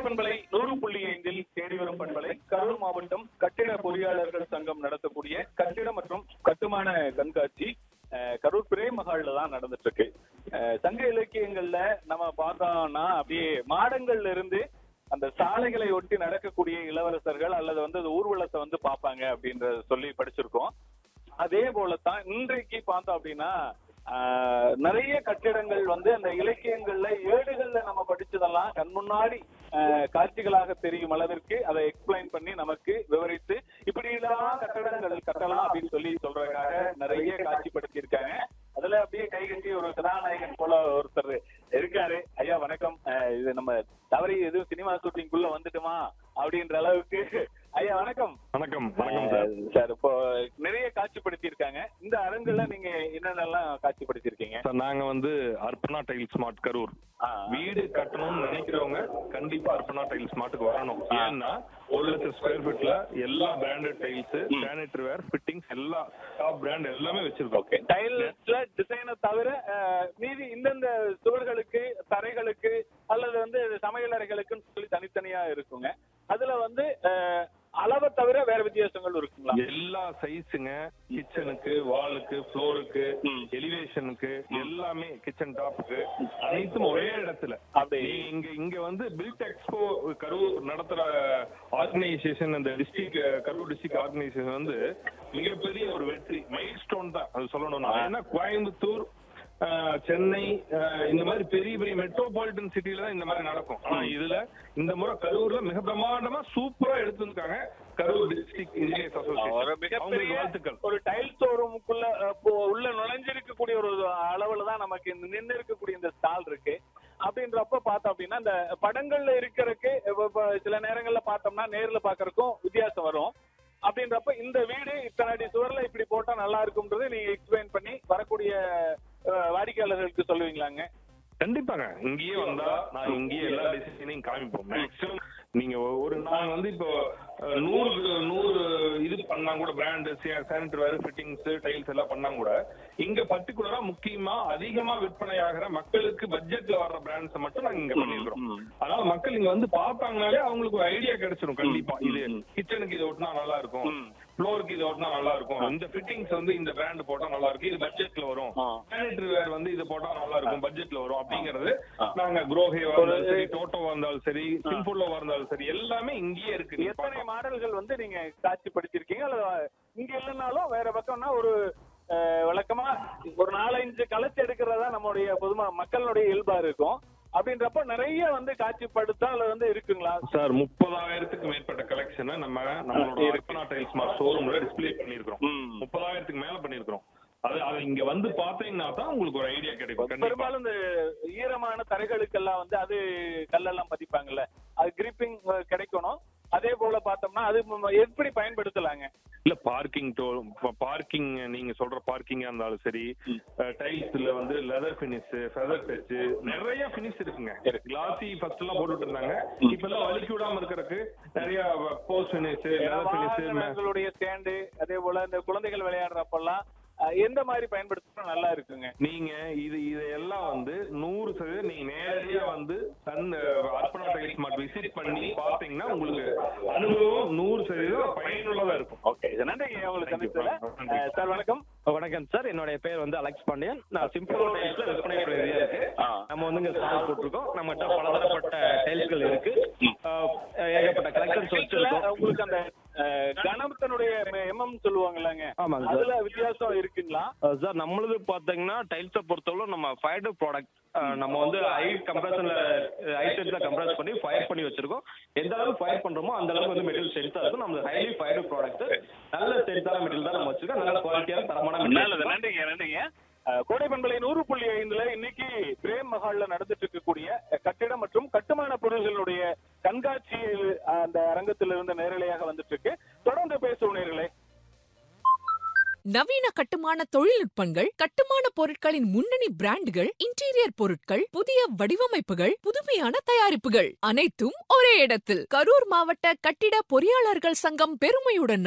பண்பலை நூறு புள்ளி ஐந்தில் தேடி வரும் பண்பலை கரூர் மாவட்டம் கட்டிட பொறியாளர்கள் சங்கம் நடத்தக்கூடிய கட்டிட மற்றும் கட்டுமான கண்காட்சி அஹ், கரூர் பிரேம் மஹால்ல தான் நடந்துட்டு இருக்கு அஹ், சங்க இலக்கியங்கள்ல நம்ம பார்த்தோம்னா அப்படியே மாடங்கள்ல இருந்து அந்த சாலைகளை ஒட்டி நடக்கக்கூடிய இளவரசர்கள் அல்லது வந்து அந்த ஊர்வலத்தை வந்து பார்ப்பாங்க அப்படின்றத சொல்லி படிச்சிருக்கோம் அதே போலத்தான் இன்றைக்கு பார்த்தோம் அப்படின்னா ஆஹ், நிறைய கட்டிடங்கள் வந்து அந்த இலக்கியங்கள்ல ஏடுகள்ல நம்ம படிச்சதெல்லாம் கண் முன்னாடி ஆஹ், காட்சிகளாக தெரியும் அளவிற்கு அதை எக்ஸ்பிளைன் பண்ணி நமக்கு விவரித்து இப்படி எல்லாம் கட்டடங்கள் கட்டலாம் அப்படின்னு சொல்லி சொல்றதுக்காக நிறைய காட்சிப்படுத்தி இருக்காங்க அதுல அப்படியே கை கட்டி ஒரு கதாநாயகன் போல ஒருத்தர் இருக்காரு ஐயா வணக்கம் ஆஹ், இது நம்ம தவறி எதுவும் சினிமா ஷூட்டிங்குள்ள வந்துட்டுமா அப்படின்ற அளவுக்கு ஐயா வணக்கம் வணக்கம் வணக்கம் சார் அஹ் சார் இப்போ நிறைய காட்சிப்படுத்தி இருக்காங்க இந்த அரங்குல நீங்க என்னென்னலாம் காட்சிப்படுத்தி இருக்கீங்க சார் நாங்க வந்து அர்ப்பணா டைல் ஸ்மார்ட் கரூர் வீடு கட்டணும்னு நினைக்கிறவங்க கண்டிப்பா அர்ப்பணா டைல் ஸ்மார்ட்டுக்கு வரணும் ஏன்னா ஒரு லட்சம் ஸ்கொயர் ஃபீட்ல எல்லா branded tiles sanitary ware fittings எல்லா டாப் பிராண்ட் எல்லாமே வச்சிருக்கோம் ஓகே டைல்ஸ்ல டிசைனை தவிர அஹ், மீதி இந்தந்த சுவர்களுக்கு தரைகளுக்கு அல்லது வந்து சமையல் அறைகளுக்குன்னு சொல்லி தனித்தனியா இருக்குங்க அதுல வந்து அஹ், அளவை தவிர வேற வித்தியாசங்கள் இருக்குங்களா எல்லா சைஸுங்க கிச்சனுக்கு வாலுக்கு ஃப்ளோருக்கு ம். எலிவேஷனுக்கு எல்லாமே கிச்சன் டாப்புக்கு அனைத்தும் ஒரே இடத்துல அப்படி. நீ இங்க இங்க வந்து பில்ட் எக்ஸ்போ கரூர் நடத்துற ஆர்கனைசேஷன் அந்த டிஸ்ட்ரிக்ட் கரூர் டிஸ்ட்ரிக்ட் ஆர்கனைசேஷன் வந்து மிகப்பெரிய ஒரு வெற்றி மைல் ஸ்டோன் தான் அது சொல்லணும்னா ஏன்னா கோயம்புத்தூர் ஆஹ், சென்னை ஆஹ், இந்த மாதிரி பெரிய பெரிய மெட்ரோபாலிட்டன் சிட்டில தான் இந்த மாதிரி நடக்கும் ஆனா இதுல இந்த முறை கரூர்ல மிக பிரமாண்டமா சூப்பரா எடுத்திருக்காங்க கரூர் டிஸ்ட்ரிக்ட் இன்ஜினியர்ஸ் ஒரு அசோசியேஷன் மிகப்பெரிய அவங்களுக்கு வாழ்த்துக்கள் ஒரு டைல்ஸ் ஷோரூமுக்குள்ள அஹ், போ- உள்ள நுழைஞ்சிருக்கக்கூடிய ஒரு அளவுல தான் நமக்கு இந்த நின்று இருக்கக்கூடிய இந்த ஸ்டால் இருக்கு அப்படின்றப்ப பார்த்தோம் அப்படின்னா இந்த படங்கள்ல இருக்கிறதுக்கு இப்ப- இப்ப சில நேரங்கள்ல பார்த்தோம்னா நேர்ல பாக்குறதுக்கும் வித்தியாசம் வரும் அப்படின்றப்ப இந்த வீடு இத்தனை அடி சுவர்ல இப்படி போட்டா நல்லா இருக்கும்ன்றது நீங்க எக்ஸ்பிளைன் பண்ணி வரக்கூடிய அஹ், வாடிக்கையாளர்களுக்கு சொல்லுவீங்களாங்க கண்டிப்பாங்க இங்கேயே வந்தா நான் இங்கேயே எல்லா டிசைனையும் காமிப்போம் மேக்ஸிமம் நீங்க ஒ- ஒரு நாங்க வந்து இப்போ அஹ், நூறு நூறு இது பண்ணா கூட brand sanitary ware fittings tiles எல்லாம் பண்ணா கூட இங்க பர்டிகுலரா முக்கியமா அதிகமா விற்பனை ஆகிற மக்களுக்கு பட்ஜெட்ல வர்ற பிராண்ட்ஸ் மட்டும் நாங்க இங்க பண்ணிருக்கிறோம் அதனால மக்கள் இங்க வந்து பார்த்தாங்கனாலே அவங்களுக்கு ஒரு ஐடியா கிடைச்சிரும் கண்டிப்பா இது கிச்சனுக்கு இது ஒட்டினா நல்லா இருக்கும் ஃப்ளோருக்கு இது ஒட்டினா நல்லா இருக்கும் இந்த ஃபிட்டிங்ஸ் வந்து இந்த பிராண்ட் போட்டா நல்லா இருக்கும் இது பட்ஜெட்ல வரும் ஆ. சானிட்டரி வேர் வந்து இது போட்டா நல்லா இருக்கும் பட்ஜெட்ல வரும் அப்படிங்கறது நாங்க குரோஹேவா இருந்தாலும் சரி டோட்டோவா இருந்தாலும் சரி சிம்புல்லோவா இருந்தாலும் சரி எல்லாமே இங்கேயே இருக்கு நீங்க எத்தனை பார்க்கலாம். மாடல்கள் வந்து நீங்க காட்சிப்படுத்திருக்கீங்க அல்லது இங்க இல்லைனாலும் வேற பக்கம்னா ஒரு அஹ், வழக்கமா ஒரு நாலஞ்சு கலச்சு எடுக்கிறதா நம்மளுடைய பொதுமா மக்களுடைய இயல்பா இருக்கும் அப்படின்றப்ப நிறைய வந்து காட்சிப்படுத்த அல்லது வந்து இருக்குங்களா சார் முப்பதாயிரத்துக்கு மேற்பட்ட கலெக்ஷனை நம்ம நம்மளோட அர்ப்பணா டைல்ஸ் மார்ட் ஷோரூம்ல டிஸ்ப்ளே பண்ணிருக்கிறோம் ம். முப்பதாயிரத்துக்கு மேல பண்ணிருக்கிறோம் அது அது இங்க வந்து பாத்தீங்கன்னா தான் உங்களுக்கு ஒரு ஐடியா கிடைக்கும் கண்டிப்பா பெரும்பாலும் இந்த ஈரமான தரைகளுக்கெல்லாம் வந்து அது கல்லெல்லாம் பதிப்பாங்கல்ல அது கிரிப்பிங் கிடைக்கணும் அதே போல பார்த்தோம்னா அது ம- எப்படி பயன்படுத்தலாங்க இல்ல பார்க்கிங் பார்க்கிங் நீங்க சொல்ற பார்க்கிங்கா இருந்தாலும் சரி டைல்ஸ்ல வந்து லெதர் பினிஷ் ஃபெதர் டச் நிறைய பினிஷ் இருக்குங்க கிளாசி ஃபர்ஸ்ட் எல்லாம் போட்டுட்டு இருந்தாங்க இப்ப எல்லாம் வலிக்கு விடாம இருக்கறதுக்கு நிறைய போஸ்ட் பினிஷ் லெதர் பினிஷ் வாகனங்களுடைய ஸ்டாண்டு அதே போல இந்த குழந்தைகள் விளையாடுறப்பெல்லாம் அஹ், எந்த மாதிரி பயன்படுத்தினா நல்லா இருக்குங்க நீங்க இது இதையெல்லாம் வந்து நூறு சதவீதம் நீங்க நேரடியா வந்து Sun Arpana tiles mart visit பண்ணி பாத்தீங்கன்னா உங்களுக்கு அனுபவம் நூறு சதவீதம் பயனுள்ளதா இருக்கும் ஓகே நன்றிங்க உங்களுக்கு Thank you. சந்திச்சதுல நன்றி. அஹ், சார் வணக்கம் வணக்கம் சார் என்னுடைய பேர் வந்து அலெக்ஸ் பாண்டியன் நான் சிம்பிள் டைல்ஸ்ல விற்பனை பிரதியா இருக்கு ஆ. நம்ம வந்து இங்க ஸ்டால் போட்டிருக்கோம் நம்மகிட்ட பலதரப்பட்ட டைல்ஸ்கள் இருக்கு ஆஹ் ஏகப்பட்ட கலெக்ஷன்ஸ் வீட்டுல வச்சிருக்கோம் உங்களுக்கு அந்த அஹ், கணபத்தனுடைய எம்எம் சொல்லுவாங்கல்லங்க ஆமாங்க சார் அதுல வித்தியாசம் இருக்குங்களா அஹ் சார் நம்மளது பாத்தீங்கன்னா டைல்ஸை பொறுத்தவரை நம்ம ஃபயர்டு ப்ராடக்ட் நம்ம வந்து ஹை கம்ப்ரஷன்ல ஹை ஸ்ட்ரென்த்ல கம்ப்ரஸ் பண்ணி ஃபயர் பண்ணி வச்சிருக்கோம் எந்த அளவுக்கு ஃபயர் பண்றோமோ அந்த அளவுக்கு வந்து மெட்டீரியல் ஸ்ட்ரென்த்தா இருக்கும் நம்ம ஹைலி ஃபயர்டு ப்ராடக்ட் நல்ல ஸ்ட்ரென்த்தான மெட்டீரியல் தான் நம்ம வச்சிருக்கோம் நல்ல குவாலிட்டியான தரமான நல்லது மெட்டீரியல் நன்றிங்க நன்றிங்க அஹ், கோடை பண்பலை நூறு புள்ளி ஐந்துல இன்னைக்கு பிரேம் மஹால்ல நடந்துட்டு இருக்கக்கூடிய அஹ், கட்டிடம் மற்றும் கட்டுமான பொருள்களுடைய கண்காட்சி அஹ், அந்த அரங்கத்திலிருந்து நேரலையாக வந்துட்டு இருக்கு தொடர்ந்து பேசுவோம் நேர்களே நவீன கட்டுமான தொழில்நுட்பங்கள் கட்டுமான பொருட்களின் முன்னணி பிராண்டுகள் இன்டீரியர் பொருட்கள் புதிய வடிவமைப்புகள் புதுமையான தயாரிப்புகள் அனைத்தும் ஒரே இடத்தில் கரூர் மாவட்ட கட்டிட பொறியாளர்கள் சங்கம் பெருமையுடன்